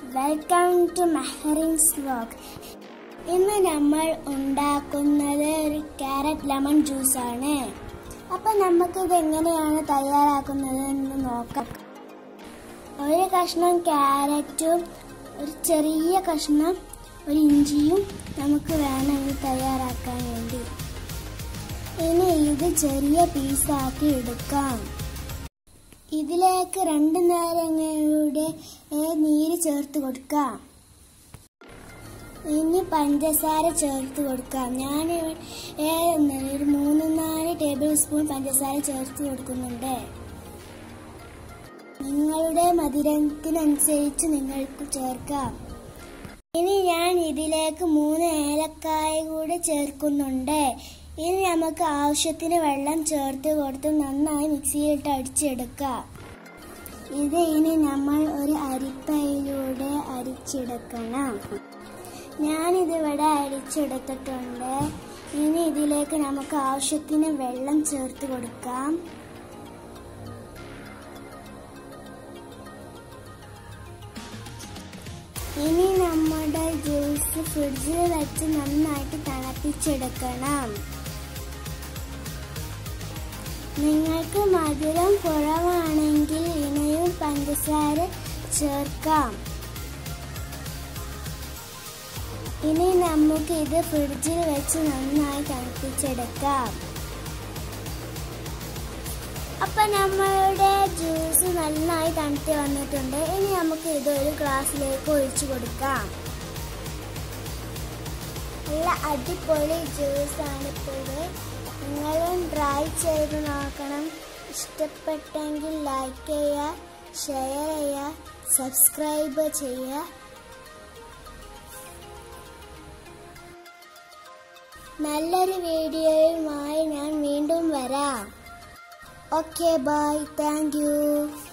welcome to മെഹറിൻസ് vlog ഇന്ന് നമ്മൾ ഉണ്ടാക്കുന്നത് ഒരു ക്യാരറ്റ് ലെമൺ ജ്യൂസ് ആണ് അപ്പൊ നമുക്കിത് എങ്ങനെയാണ് തയ്യാറാക്കുന്നത് എന്ന് നോക്കാം ഒരു കഷ്ണം ക്യാരറ്റും ഒരു ചെറിയ കഷ്ണം ഒരു ഇഞ്ചിയും നമുക്ക് വേണം ഇത് തയ്യാറാക്കാൻ വേണ്ടി ഇനി ഇത് ചെറിയ പീസാക്കി എടുക്കാം ഇതിലേക്ക് രണ്ട് നാരങ്ങയുടെ ഏ, നീര് ചേർത്ത് കൊടുക്കാം ഇനി പഞ്ചസാര ചേർത്ത് കൊടുക്കാം ഞാൻ ഇവിടെ ഒരു മൂന്ന് നാല് ടേബിൾ സ്പൂൺ പഞ്ചസാര ചേർത്ത് കൊടുക്കുന്നുണ്ട് നിങ്ങളുടെ മധുരത്തിനനുസരിച്ച് നിങ്ങൾക്ക് ചേർക്കാം ഇനി ഞാൻ ഇതിലേക്ക് മൂന്ന് ഏലക്കായ കൂടി ചേർക്കുന്നുണ്ട് ഇനി നമുക്ക് ആവശ്യത്തിന് വെള്ളം ചേർത്ത് കൊടുത്ത് നന്നായി മിക്സിയിലിട്ട് അടിച്ചെടുക്കാം ഇത് ഇനി നമ്മൾ ഒരു അരിപ്പയിലൂടെ അരിച്ചെടുക്കണം ഞാനിതിവിടെ അരിച്ചെടുത്തിട്ടുണ്ട് ഇനി ഇതിലേക്ക് നമുക്ക് ആവശ്യത്തിന് വെള്ളം ചേർത്ത് കൊടുക്കാം ഇനി നമ്മുടെ ജ്യൂസ് ഫ്രിഡ്ജിൽ വെച്ച് നന്നായിട്ട് തണുപ്പിച്ചെടുക്കണം നിങ്ങൾക്ക് മധുരം കുറവാണെങ്കിൽ ഇനിയും പഞ്ചസാര ചേർക്കാം ഇനി നമുക്ക് ഇത് ഫ്രിഡ്ജിൽ വെച്ച് നന്നായി തണുപ്പിച്ചെടുക്കാം അപ്പൊ നമ്മളുടെ ജ്യൂസ് നന്നായി തണുത്ത് വന്നിട്ടുണ്ട് ഇനി നമുക്ക് ഇത് ഒരു ഗ്ലാസ്സിലേക്ക് ഒഴിച്ചു കൊടുക്കാം നല്ല അടിപൊളി ജ്യൂസാണ് ഇപ്പോൾ ഇത് നിങ്ങളും ട്രൈ ചെയ്ത് നോക്കണം ഇഷ്ടപ്പെട്ടെങ്കിൽ ലൈക്ക് ചെയ്യുക ഷെയർ ചെയ്യുക സബ്സ്ക്രൈബ് ചെയ്യുക നല്ലൊരു വീഡിയോയുമായി ഞാൻ വീണ്ടും വരാം ഓക്കെ ബൈ താങ്ക് യു